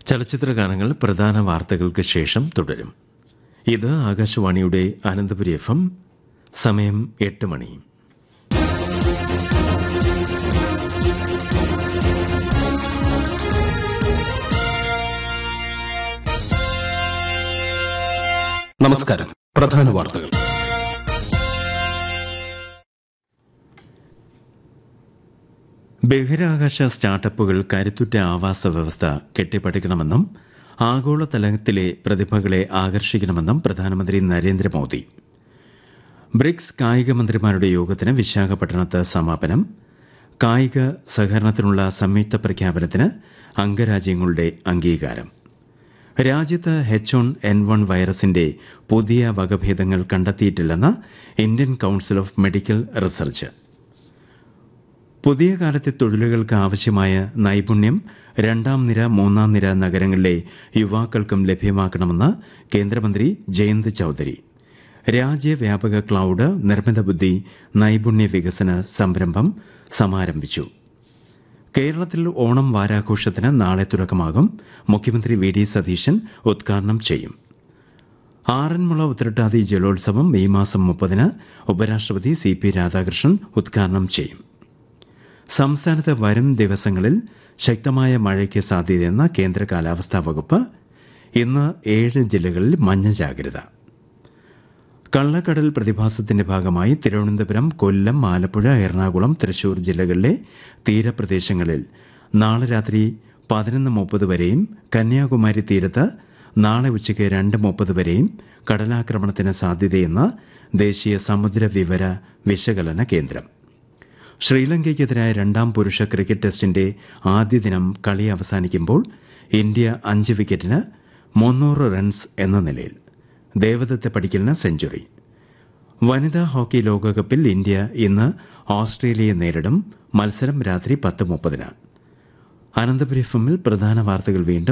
ചലച്ചിത്ര ഗാനങ്ങൾ പ്രധാന വാർത്തകൾക്ക് ശേഷം തുടരും ഇത് ആകാശവാണിയുടെ അനന്തപുരി എഫ് എം സമയം എട്ട് മണി നമസ്കാരം പ്രധാന വാർത്തകൾ ബഹിരാകാശ സ്റ്റാർട്ടപ്പുകൾ കരുത്തുറ്റ ആവാസ വ്യവസ്ഥ കെട്ടിപ്പടുക്കണമെന്നും ആഗോളതലത്തിലെ പ്രതിഭകളെ ആകർഷിക്കണമെന്നും പ്രധാനമന്ത്രി നരേന്ദ്രമോദി ബ്രിക്സ് കായിക മന്ത്രിമാരുടെ യോഗത്തിന് വിശാഖപട്ടണത്ത് സമാപനം കായിക സഹകരണത്തിനുള്ള സംയുക്ത പ്രഖ്യാപനത്തിന് അംഗരാജ്യങ്ങളുടെ അംഗീകാരം രാജ്യത്ത് എച്ച് വൺ എൻ വൺ വൈറസിന്റെ പുതിയ വകഭേദങ്ങൾ കണ്ടെത്തിയിട്ടില്ലെന്ന് Indian council of medical research പുതിയ കാലത്തെ തൊഴിലുകൾക്ക് ആവശ്യമായ നൈപുണ്യം രണ്ടാം നിര മൂന്നാം നിര നഗരങ്ങളിലെ യുവാക്കൾക്കും ലഭ്യമാക്കണമെന്ന് കേന്ദ്രമന്ത്രി ജയന്ത് ചൌധരി രാജ്യവ്യാപക ക്ലൌഡ് നിർമ്മിത ബുദ്ധി നൈപുണ്യ വികസന സംരംഭം സമാരംഭിച്ചു കേരളത്തിൽ ഓണം വാരാഘോഷത്തിന് നാളെ തുടക്കമാകും മുഖ്യമന്ത്രി വി ഡി സതീശൻ ഉദ്ഘാടനം ചെയ്യും ആറന്മുള ഉത്രട്ടാതി ജലോത്സവം ഈ മാസം മുപ്പതിന് ഉപരാഷ്ട്രപതി സി പി രാധാകൃഷ്ണൻ ഉദ്ഘാടനം ചെയ്യും സംസ്ഥാനത്ത് വരും ദിവസങ്ങളിൽ ശക്തമായ മഴയ്ക്ക് സാധ്യതയെന്ന കേന്ദ്ര കാലാവസ്ഥാ വകുപ്പ് ഇന്ന് ഏഴ് ജില്ലകളിൽ മഞ്ഞ ജാഗ്രത കള്ളക്കടൽ പ്രതിഭാസത്തിന്റെ ഭാഗമായി തിരുവനന്തപുരം കൊല്ലം ആലപ്പുഴ എറണാകുളം തൃശൂർ ജില്ലകളിലെ തീരപ്രദേശങ്ങളിൽ നാളെ രാത്രി പതിനൊന്ന് മുപ്പത് വരെയും കന്യാകുമാരി തീരത്ത് നാളെ ഉച്ചയ്ക്ക് രണ്ട് മുപ്പത് വരെയും കടലാക്രമണത്തിന് സാധ്യതയെന്ന് ദേശീയ സമുദ്ര വിവര വിശകലന കേന്ദ്രം ശ്രീലങ്കയ്ക്കെതിരായ രണ്ടാം പുരുഷ ക്രിക്കറ്റ് ടെസ്റ്റിന്റെ ആദ്യ ദിനം കളി അവസാനിക്കുമ്പോൾ ഇന്ത്യ അഞ്ച് വിക്കറ്റിന് മുന്നൂറ് റൺസ് എന്ന നിലയിൽ ദേവദത്ത് പടിക്കലിന് സെഞ്ചുറി വനിതാ ഹോക്കി ലോകകപ്പിൽ ഇന്ത്യ ഇന്ന് ഓസ്ട്രേലിയയെ നേരിടും മത്സരം രാത്രി പത്ത് മുപ്പതിന് അനന്തപുരി എഫ് എമ്മിൽ പ്രധാന വാർത്തകൾ വീണ്ടും